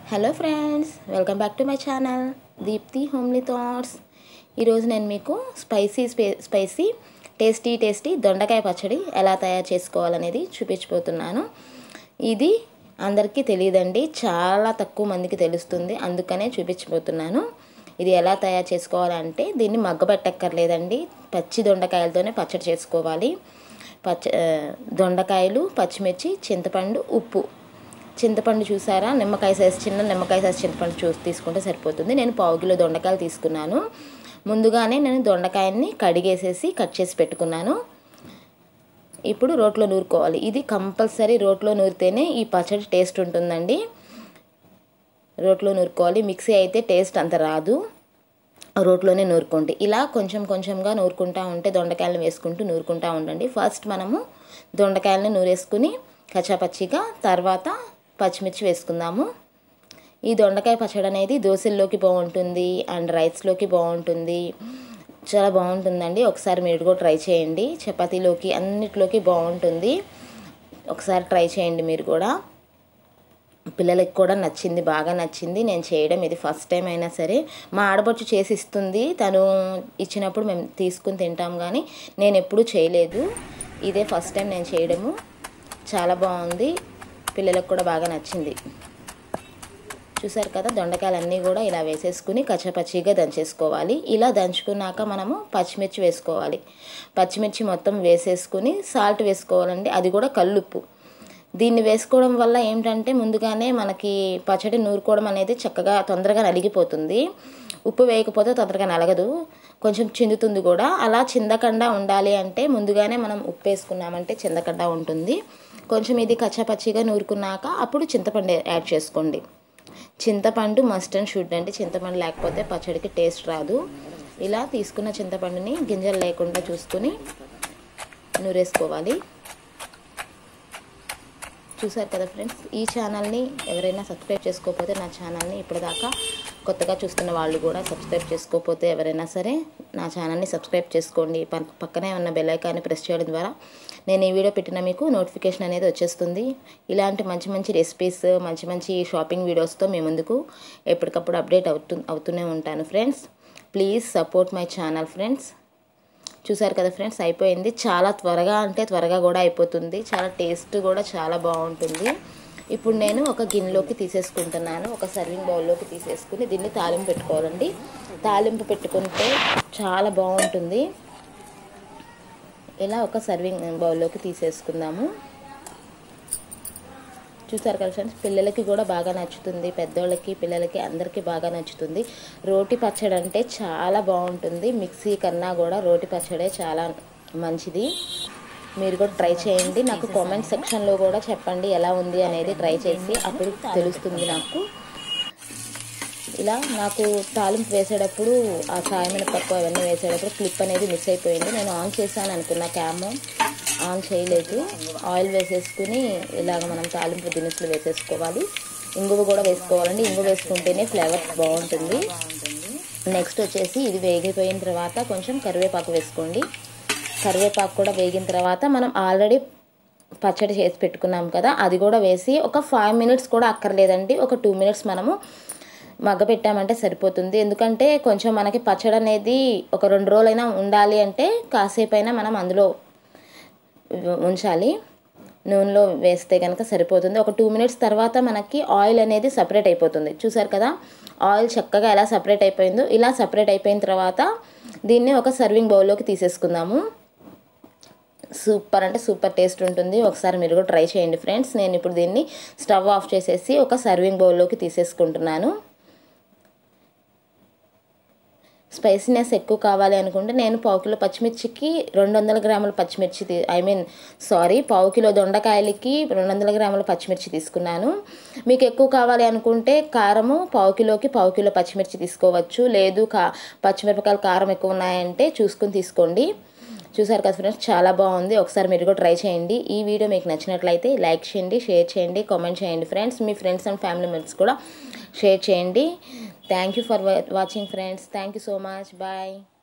hello friends welcome back to my channel Deepthi homely thoughts ఈరోజు నేను మీకు స్పైసీ స్పే స్పైసీ టేస్టీ టేస్టీ దొండకాయ పచ్చడి ఎలా తయారు చేసుకోవాలనేది చూపించబోతున్నాను ఇది అందరికీ తెలియదండి చాలా తక్కువ మందికి తెలుస్తుంది అందుకనే చూపించబోతున్నాను ఇది ఎలా తయారు చేసుకోవాలంటే దీన్ని మగ్గబెట్టక్కర్లేదండి పచ్చి దొండకాయలతోనే పచ్చడి చేసుకోవాలి పచ్చ ఆ, దొండకాయలు పచ్చిమిర్చి చింతపండు ఉప్పు చింతపండు చూసారా నిమ్మకాయ సైజ్ చిన్న నిమ్మకాయ సైజ్ చింతపండు చూసి తీసుకుంటే సరిపోతుంది నేను పావు కిలో దొండకాయలు తీసుకున్నాను ముందుగానే నేను దొండకాయని కడిగేసేసి కట్ చేసి పెట్టుకున్నాను ఇప్పుడు రోట్లో నూరుకోవాలి ఇది కంపల్సరీ రోట్లో నూరితేనే ఈ పచ్చడి టేస్ట్ ఉంటుందండి రోట్లో నూరుకోవాలి మిక్సీ అయితే టేస్ట్ అంత రాదు రోట్లోనే నూరుకోండి ఇలా కొంచెం కొంచెంగా నూరుకుంటా ఉంటే దొండకాయలను వేసుకుంటూ నూరుకుంటా ఉండండి ఫస్ట్ మనము దొండకాయలను నూరేసుకుని కచ్చాపచ్చిగా తర్వాత పచ్చిమిర్చి వేసుకుందాము ఈ దొండకాయ పచ్చడి అనేది దోశల్లోకి బాగుంటుంది అండ్ రైస్లోకి బాగుంటుంది చాలా బాగుంటుందండి ఒకసారి మీరు కూడా ట్రై చేయండి చపాతీలోకి అన్నిటిలోకి బాగుంటుంది ఒకసారి ట్రై చేయండి మీరు కూడా పిల్లలకి కూడా నచ్చింది బాగా నచ్చింది నేను చేయడం ఇది ఫస్ట్ టైం అయినా సరే మా ఆడపడుచు చేసి ఇస్తుంది తను ఇచ్చినప్పుడు మేము తీసుకుని తింటాం కానీ నేను ఎప్పుడూ చేయలేదు ఇదే ఫస్ట్ టైం నేను చేయడము చాలా బాగుంది పిల్లలకు కూడా బాగా నచ్చింది చూసారు కదా దొండకాయలన్నీ కూడా ఇలా వేసేసుకుని కచ్చపచ్చిగా దంచేసుకోవాలి ఇలా దంచుకున్నాక మనము పచ్చిమిర్చి వేసుకోవాలి పచ్చిమిర్చి మొత్తం వేసేసుకుని సాల్ట్ వేసుకోవాలండి అది కూడా కల్లుప్పు దీన్ని వేసుకోవడం వల్ల ఏంటంటే ముందుగానే మనకి పచ్చడి నూరుకోవడం అనేది చక్కగా తొందరగా నలిగిపోతుంది ఉప్పు వేయకపోతే తొందరగా నలగదు కొంచెం చిందుతుంది కూడా అలా చిందకుండా ఉండాలి అంటే ముందుగానే మనం ఉప్పు వేసుకున్నామంటే చిందకుండా ఉంటుంది కొంచెం ఇది కచ్చాపచ్చిగా నూరుకున్నాక అప్పుడు చింతపండు యాడ్ చేసుకోండి చింతపండు మస్ట్ అండ్ షుడ్ అండి చింతపండు లేకపోతే పచ్చడికి టేస్ట్ రాదు ఇలా తీసుకున్న చింతపండుని గింజలు లేకుండా చూసుకుని నూరేసుకోవాలి చూసారు కదా ఫ్రెండ్స్ ఈ ఛానల్ని ఎవరైనా సబ్స్క్రైబ్ చేసుకోకపోతే నా ఛానల్ని ఇప్పటిదాకా కొత్తగా చూస్తున్న వాళ్ళు కూడా సబ్స్క్రైబ్ చేసుకోకపోతే ఎవరైనా సరే నా ఛానల్ని సబ్స్క్రైబ్ చేసుకోండి పక్- పక్కనే ఉన్న బెల్ ఐకాన్ని ప్రెస్ చేయడం ద్వారా నేను ఈ వీడియో పెట్టిన మీకు నోటిఫికేషన్ అనేది వచ్చేస్తుంది ఇలాంటి మంచి మంచి రెసిపీస్ మంచి మంచి షాపింగ్ వీడియోస్తో మీ ముందుకు ఎప్పటికప్పుడు అప్డేట్ అవుతూ అవుతూనే ఉంటాను friends please support my channel friends చూసారు కదా ఫ్రెండ్స్ అయిపోయింది చాలా త్వరగా అంటే త్వరగా కూడా అయిపోతుంది చాలా టేస్ట్ కూడా చాలా బాగుంటుంది ఇప్పుడు నేను ఒక గిన్నెలోకి తీసేసుకుంటున్నాను ఒక సర్వింగ్ బౌల్లోకి తీసేసుకుని దీన్ని తాలింపు పెట్టుకోవాలండి తాలింపు పెట్టుకుంటే చాలా బాగుంటుంది ఇలా ఒక సర్వింగ్ బౌల్లోకి తీసేసుకుందాము చూసారు కదా ఫ్రెండ్స్ పిల్లలకి కూడా బాగా నచ్చుతుంది పెద్దోళ్ళకి పిల్లలకి అందరికీ బాగా నచ్చుతుంది రోటి పచ్చడి అంటే చాలా బాగుంటుంది మిక్సీ కన్నా కూడా రోటి పచ్చడే చాలా మంచిది మీరు కూడా ట్రై చేయండి నాకు కామెంట్ సెక్షన్లో కూడా చెప్పండి ఎలా ఉంది అనేది ట్రై చేసి అప్పుడు తెలుస్తుంది నాకు ఇలా నాకు తాలింపు వేసేటప్పుడు ఆ సాయమినపప్పు అవన్నీ వేసేటప్పుడు క్లిప్ అనేది మిస్ అయిపోయింది నేను ఆన్ చేశాను అనుకున్న క్యామ్ ఆన్ చేయలేదు ఆయిల్ వేసేసుకుని ఇలాగ మనం తాలింపు దినుసులు వేసేసుకోవాలి ఇంగువ కూడా వేసుకోవాలండి ఇంగువ వేసుకుంటేనే ఫ్లేవర్ బాగుంటుంది నెక్స్ట్ వచ్చేసి ఇది వేగిపోయిన తర్వాత కొంచెం కరివేపాకు వేసుకోండి కరివేపాకు కూడా వేగిన తర్వాత మనం ఆల్రెడీ పచ్చడి చేసి పెట్టుకున్నాం కదా అది కూడా వేసి ఒక ఫైవ్ మినిట్స్ కూడా అక్కర్లేదండి ఒక టూ మినిట్స్ మనము మగ్గ పెట్టామంటే సరిపోతుంది ఎందుకంటే కొంచెం మనకి పచ్చడి అనేది ఒక రెండు రోజులైనా ఉండాలి అంటే కాసేపు అయినా మనం అందులో ఉంచాలి నూనెలో వేస్తే కనుక సరిపోతుంది ఒక టూ మినిట్స్ తర్వాత మనకి ఆయిల్ అనేది సపరేట్ అయిపోతుంది చూసారు కదా ఆయిల్ చక్కగా ఎలా సపరేట్ అయిపోయిందో ఇలా సపరేట్ అయిపోయిన తర్వాత దీన్ని ఒక సర్వింగ్ బౌల్లోకి తీసేసుకుందాము సూపర్ అంటే సూపర్ టేస్ట్ ఉంటుంది ఒకసారి మీరు కూడా ట్రై చేయండి ఫ్రెండ్స్ నేను ఇప్పుడు దీన్ని స్టవ్ ఆఫ్ చేసేసి ఒక సర్వింగ్ బౌల్లోకి తీసేసుకుంటున్నాను స్పైసీనెస్ ఎక్కువ కావాలి అనుకుంటే నేను పావు కిలో పచ్చిమిర్చికి రెండు వందల గ్రాముల పచ్చిమిర్చి ఐ మీన్ సారీ పావు కిలో దొండకాయలకి రెండు వందల గ్రాముల పచ్చిమిర్చి తీసుకున్నాను మీకు ఎక్కువ కావాలి అనుకుంటే కారము పావు కిలోకి పావు కిలో పచ్చిమిర్చి తీసుకోవచ్చు లేదు కా పచ్చిమిరపకాయలు కారం ఎక్కువ ఉన్నాయంటే చూసుకుని తీసుకోండి చూసారు కదా ఫ్రెండ్స్ చాలా బాగుంది ఒకసారి మీరు కూడా ట్రై చేయండి ఈ వీడియో మీకు నచ్చినట్లయితే లైక్ చేయండి షేర్ చేయండి కామెంట్ చేయండి ఫ్రెండ్స్ మీ ఫ్రెండ్స్ అండ్ ఫ్యామిలీ మెంబర్స్ కూడా షేర్ చేయండి thank you for watching friends thank you so much bye